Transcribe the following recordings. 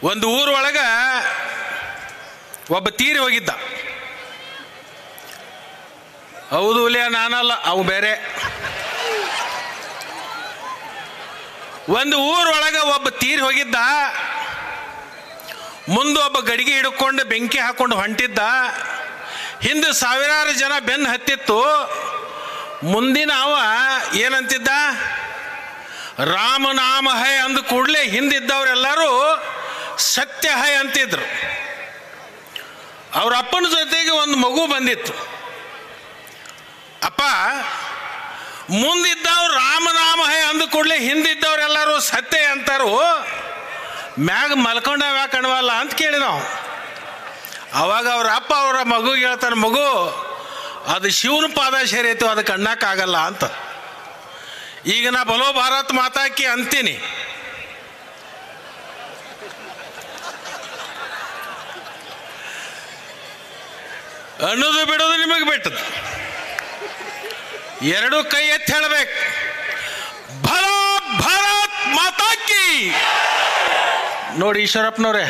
ಒಂದು ಊರೊಳಗ ಒಬ್ಬ ತೀರಿ ಹೋಗಿದ್ದ ಹೌದು ಹುಲಿಯ ನಾನಲ್ಲ ಅವು ಬೇರೆ ಒಂದು ಊರೊಳಗ ಒಬ್ಬ ತೀರಿ ಹೋಗಿದ್ದ ಮುಂದೆ ಒಬ್ಬ ಗಡಿಗೆ ಹಿಡ್ಕೊಂಡು ಬೆಂಕಿ ಹಾಕೊಂಡು ಹೊಂಟಿದ್ದ ಹಿಂದೆ ಸಾವಿರಾರು ಜನ ಬೆನ್ನು ಹತ್ತಿತ್ತು ಮುಂದಿನ ಅವ ಏನಂತಿದ್ದ ರಾಮನಾಮ ಹೈ ಅಂದ ಕೂಡಲೇ ಹಿಂದಿದ್ದವರೆಲ್ಲರೂ ಸತ್ಯ ಹೈ ಅಂತಿದ್ರು ಅವ್ರ ಅಪ್ಪನ ಜೊತೆಗೆ ಒಂದು ಮಗು ಬಂದಿತ್ತು ಅಪ್ಪ ಮುಂದಿದ್ದವ್ರು ರಾಮನಾಮ ಹೈ ಅಂದ ಕೂಡಲೇ ಹಿಂದಿದ್ದವರೆಲ್ಲರೂ ಸತ್ಯ ಅಂತಾರು ಮ್ಯಾಗ ಮಲ್ಕೊಂಡವ ಕಣವಲ್ಲ ಅಂತ ಕೇಳಿ ನಾವು ಅವಾಗ ಅವ್ರ ಅಪ್ಪ ಅವರ ಮಗುಗೆ ಹೇಳ್ತಾನೆ ಮಗು ಅದು ಶಿವನ ಪಾದ ಸೇರೈತು ಅದಕ್ಕೆ ಅನ್ನಕ್ಕಾಗಲ್ಲ ಅಂತ ಈಗ ನಾ ಬಲೋ ಭಾರತ್ ಮಾತಾಕಿ ಅಂತೀನಿ ಅನ್ನೋದು ಬಿಡೋದು ನಿಮಗೆ ಬಿಟ್ಟದ್ದು ಎರಡು ಕೈ ಎತ್ತಿ ಹೇಳಬೇಕು ಭಲ ಭಾರತ್ ಮಾತಾಕಿ ನೋಡಿ ಈಶ್ವರಪ್ಪನವ್ರೆ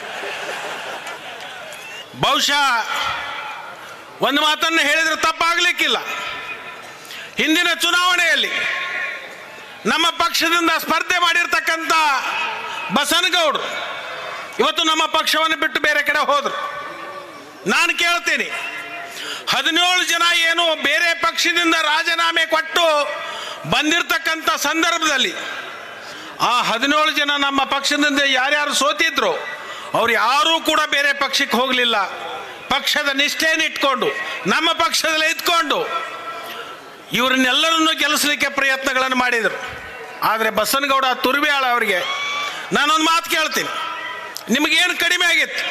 ಬಹುಶಃ ಒಂದು ಮಾತನ್ನು ಹೇಳಿದ್ರೆ ತಪ್ಪಾಗಲಿಕ್ಕಿಲ್ಲ ಹಿಂದಿನ ಚುನಾವಣೆಯಲ್ಲಿ ನಮ್ಮ ಪಕ್ಷದಿಂದ ಸ್ಪರ್ಧೆ ಮಾಡಿರ್ತಕ್ಕಂಥ ಬಸನಗೌಡರು ಇವತ್ತು ನಮ್ಮ ಪಕ್ಷವನ್ನು ಬಿಟ್ಟು ಬೇರೆ ಕಡೆ ಹೋದ್ರು ನಾನು ಕೇಳ್ತೀನಿ ಹದಿನೇಳು ಜನ ಏನು ಬೇರೆ ಪಕ್ಷದಿಂದ ರಾಜೀನಾಮೆ ಕೊಟ್ಟು ಬಂದಿರತಕ್ಕಂಥ ಸಂದರ್ಭದಲ್ಲಿ ಆ ಹದಿನೇಳು ಜನ ನಮ್ಮ ಪಕ್ಷದಿಂದ ಯಾರ್ಯಾರು ಸೋತಿದ್ರು ಅವ್ರು ಯಾರೂ ಕೂಡ ಬೇರೆ ಪಕ್ಷಕ್ಕೆ ಹೋಗಲಿಲ್ಲ ಪಕ್ಷದ ನಿಷ್ಠೆಯನ್ನು ಇಟ್ಕೊಂಡು ನಮ್ಮ ಪಕ್ಷದಲ್ಲಿ ಇದ್ಕೊಂಡು ಇವ್ರನ್ನೆಲ್ಲರನ್ನು ಗೆಲ್ಲಿಸಲಿಕ್ಕೆ ಪ್ರಯತ್ನಗಳನ್ನು ಮಾಡಿದರು ಆದರೆ ಬಸನಗೌಡ ತುರ್ಬ್ಯಾಳ ಅವರಿಗೆ ನಾನೊಂದು ಮಾತು ಕೇಳ್ತೀನಿ ನಿಮಗೇನು ಕಡಿಮೆ ಆಗಿತ್ತು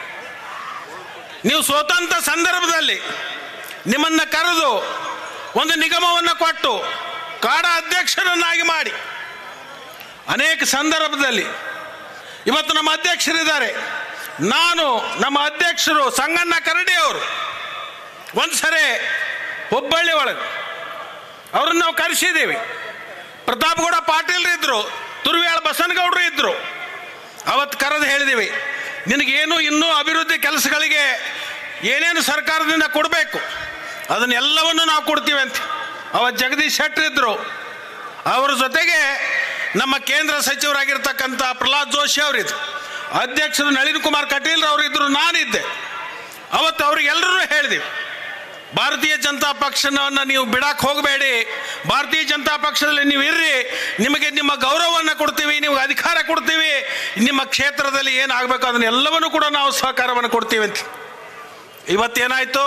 ನೀವು ಸ್ವತಂತ್ರ ಸಂದರ್ಭದಲ್ಲಿ ನಿಮ್ಮನ್ನು ಕರೆದು ಒಂದು ನಿಗಮವನ್ನು ಕೊಟ್ಟು ಕಾಡ ಅಧ್ಯಕ್ಷರನ್ನಾಗಿ ಮಾಡಿ ಅನೇಕ ಸಂದರ್ಭದಲ್ಲಿ ಇವತ್ತು ನಮ್ಮ ಅಧ್ಯಕ್ಷರಿದ್ದಾರೆ ನಾನು ನಮ್ಮ ಅಧ್ಯಕ್ಷರು ಸಂಗಣ್ಣ ಕರಡಿ ಅವರು ಒಂದು ಸರಿ ಹುಬ್ಬಳ್ಳಿ ಒಳಗೆ ಅವ್ರನ್ನ ನಾವು ಕರೆಸಿದ್ದೀವಿ ಪ್ರತಾಪ್ಗೌಡ ಪಾಟೀಲ್ರು ಇದ್ರು ತುರ್ವ್ಯಾಳ ಬಸನಗೌಡರು ಇದ್ರು ಅವತ್ತು ಕರೆದು ಹೇಳಿದ್ದೀವಿ ನಿನಗೇನು ಇನ್ನೂ ಅಭಿವೃದ್ಧಿ ಕೆಲಸಗಳಿಗೆ ಏನೇನು ಸರ್ಕಾರದಿಂದ ಕೊಡಬೇಕು ಅದನ್ನೆಲ್ಲವನ್ನು ನಾವು ಕೊಡ್ತೀವಿ ಅಂತ ಅವತ್ತು ಜಗದೀಶ್ ಶೆಟ್ಟರ್ ಇದ್ರು ಅವರ ಜೊತೆಗೆ ನಮ್ಮ ಕೇಂದ್ರ ಸಚಿವರಾಗಿರ್ತಕ್ಕಂಥ ಪ್ರಹ್ಲಾದ್ ಜೋಶಿ ಅವರಿದ್ರು ಅಧ್ಯಕ್ಷರು ನಳಿನ್ ಕುಮಾರ್ ಕಟೀಲ್ ಅವರಿದ್ರು ನಾನಿದ್ದೆ ಅವತ್ತು ಅವ್ರಿಗೆಲ್ಲರೂ ಹೇಳಿದ್ವಿ ಭಾರತೀಯ ಜನತಾ ಪಕ್ಷವನ್ನು ನೀವು ಬಿಡಕ್ಕೆ ಹೋಗಬೇಡಿ ಭಾರತೀಯ ಜನತಾ ಪಕ್ಷದಲ್ಲಿ ನೀವು ಇರ್ರಿ ನಿಮಗೆ ನಿಮ್ಮ ಗೌರವವನ್ನು ಕೊಡ್ತೀವಿ ನಿಮಗೆ ಅಧಿಕಾರ ಕೊಡ್ತೀವಿ ನಿಮ್ಮ ಕ್ಷೇತ್ರದಲ್ಲಿ ಏನಾಗಬೇಕು ಅದನ್ನೆಲ್ಲವನ್ನು ಕೂಡ ನಾವು ಸಹಕಾರವನ್ನು ಕೊಡ್ತೀವಿ ಅಂತ ಇವತ್ತೇನಾಯ್ತು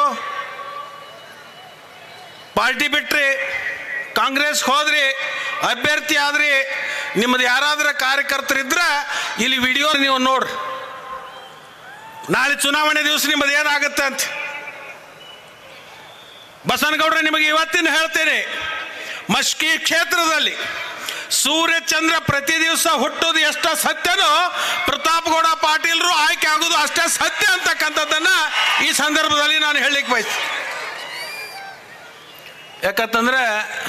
ಪಾರ್ಟಿ ಬಿಟ್ರಿ ಕಾಂಗ್ರೆಸ್ ಹೋದ್ರಿ ಅಭ್ಯರ್ಥಿ ಆದ್ರಿ ನಿಮ್ಮದು ಯಾರಾದ್ರೂ ಕಾರ್ಯಕರ್ತರಿದ್ರ ಇಲ್ಲಿ ವಿಡಿಯೋ ನೀವು ನೋಡ್ರಿ ನಾಳೆ ಚುನಾವಣೆ ದಿವಸ ನಿಮ್ಮದು ಏನಾಗುತ್ತೆ ಅಂತ ಬಸನಗೌಡ್ರೆ ನಿಮಗೆ ಇವತ್ತಿನ ಹೇಳ್ತೇನೆ ಮಸ್ಕಿ ಕ್ಷೇತ್ರದಲ್ಲಿ ಸೂರ್ಯ ಚಂದ್ರ ಪ್ರತಿ ದಿವಸ ಹುಟ್ಟೋದು ಎಷ್ಟ ಸತ್ಯನೋ ಪ್ರತಾಪ್ಗೌಡ ಪಾಟೀಲ್ರು ಆಯ್ಕೆ ಆಗೋದು ಅಷ್ಟೇ ಸತ್ಯ ಅಂತಕ್ಕಂಥದ್ದನ್ನ ಈ ಸಂದರ್ಭದಲ್ಲಿ ನಾನು ಹೇಳಲಿಕ್ಕೆ ಬಯಸ್ತೀನಿ ಯಾಕಂತಂದ್ರೆ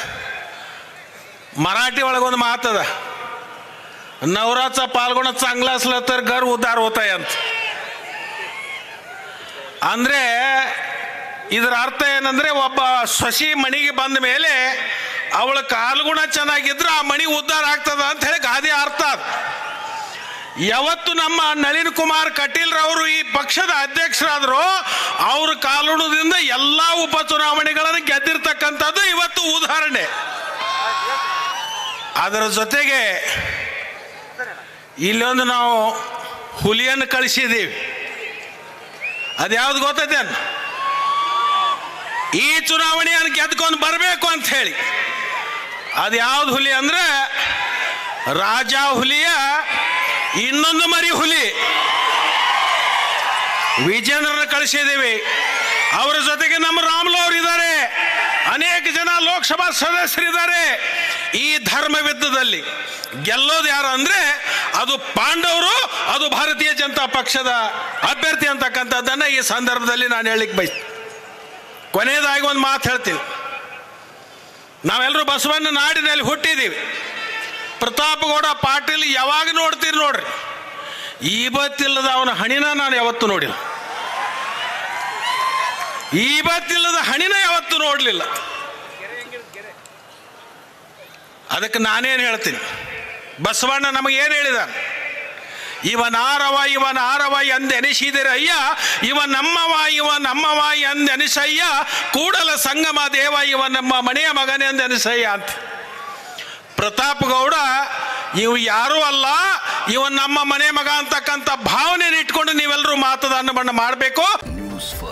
मराठी ಒಳಗೊಂದು ಮಾತದ नवराचा पालगुण चांगला असला तर घर उद्धार होत आहे ಅಂತ ಅಂದ್ರೆ ಇದರ ಅರ್ಥ ಏನಂದ್ರೆ ಒಬ್ಬ ಸೊಸಿ ಮಣಿಗೆ ಬಂದ ಮೇಲೆ ಅವಳ ಕಾಲ್ಗುಣ ಚೆನ್ನಾಗಿದ್ರೆ ಆ ಮಣಿ ಉದ್ಧಾರ ಆಗ್ತದ ಅಂತ ಹೇಳಿ ಗಾದೆ ಅರ್ಥ ಅದು ಯಾವತ್ತು ನಮ್ಮ ನಳಿನ್ ಕುಮಾರ್ ಕಟೀಲ್ ರವರು ಈ ಪಕ್ಷದ ಅಧ್ಯಕ್ಷರಾದ್ರು ಅವ್ರ ಕಾಲುಣದಿಂದ ಎಲ್ಲಾ ಉಪಚುನಾವಣೆಗಳನ್ನು ಗೆದ್ದಿರ್ತಕ್ಕಂಥದ್ದು ಇವತ್ತು ಉದಾಹರಣೆ ಅದರ ಜೊತೆಗೆ ಇಲ್ಲೊಂದು ನಾವು ಹುಲಿಯನ್ನು ಕಳಿಸಿದ್ದೀವಿ ಅದ್ಯಾವ್ದು ಗೊತ್ತೈತೇನು ಈ ಚುನಾವಣೆಯನ್ನು ಗೆದ್ಕೊಂಡು ಬರಬೇಕು ಅಂತ ಹೇಳಿ ಅದ್ಯಾವ್ದು ಹುಲಿ ಅಂದ್ರೆ ರಾಜ ಹುಲಿಯ ಇನ್ನೊಂದು ಮರಿ ಹುಲಿ ವಿಜೇಂದ್ರನ ಕಳಿಸಿದ್ದೀವಿ ಅವರ ಜೊತೆಗೆ ನಮ್ಮ ರಾಮ್ಲು ಅವರು ಇದ್ದಾರೆ ಅನೇಕ ಜನ ಲೋಕಸಭಾ ಸದಸ್ಯರಿದ್ದಾರೆ ಈ ಧರ್ಮವಿದ್ದದಲ್ಲಿ ಗೆಲ್ಲೋದು ಯಾರು ಅಂದ್ರೆ ಅದು ಪಾಂಡವರು ಅದು ಭಾರತೀಯ ಜನತಾ ಪಕ್ಷದ ಅಭ್ಯರ್ಥಿ ಅಂತಕ್ಕಂಥದ್ದನ್ನ ಈ ಸಂದರ್ಭದಲ್ಲಿ ನಾನು ಹೇಳಲಿಕ್ಕೆ ಬಯಸ್ತೀನಿ ಕೊನೆಯದಾಗಿ ಒಂದು ಮಾತು ಹೇಳ್ತೀನಿ ನಾವೆಲ್ಲರೂ ಬಸವಣ್ಣ ನಾಡಿನಲ್ಲಿ ಹುಟ್ಟಿದ್ದೀವಿ ಪ್ರತಾಪಗೌಡ ಪಾಟೀಲ್ ಯಾವಾಗ ನೋಡ್ತೀರಿ ನೋಡ್ರಿ ಈಬತ್ತಿಲ್ಲದ ಅವನ ಹಣಿನ ನಾನು ಯಾವತ್ತೂ ನೋಡಿಲ್ಲ ಈಬತ್ತಿಲ್ಲದ ಹಣಿನ ಯಾವತ್ತೂ ನೋಡಲಿಲ್ಲ ಅದಕ್ಕೆ ನಾನೇನು ಹೇಳ್ತೀನಿ ಬಸವಣ್ಣ ನಮಗೇನು ಹೇಳಿದ ಇವನ ಆರವ ಇವನ ಆರವ ಎಂದ ಎನಿಸಿದರೆ ಅಯ್ಯ ಇವ ನಮ್ಮವ ಇವ ನಮ್ಮವ ಎಂದ ಎನಿಸಯ್ಯ ಕೂಡಲ ಸಂಗಮ ದೇವ ಇವ ನಮ್ಮ ಮನೆಯ ಮಗನೆಂದು ಎನಿಸಯ್ಯ ಅಂತ ಪ್ರತಾಪ್ ಗೌಡ ಇವು ಯಾರೂ ಅಲ್ಲ ಇವ ನಮ್ಮ ಮನೆ ಮಗ ಅಂತಕ್ಕಂಥ ಭಾವನೆ ಇಟ್ಕೊಂಡು ನೀವೆಲ್ಲರೂ ಮಾತದಾನ ಮಾಡಬೇಕು ನ್ಯೂಸ್ ಫಸ್ಟ್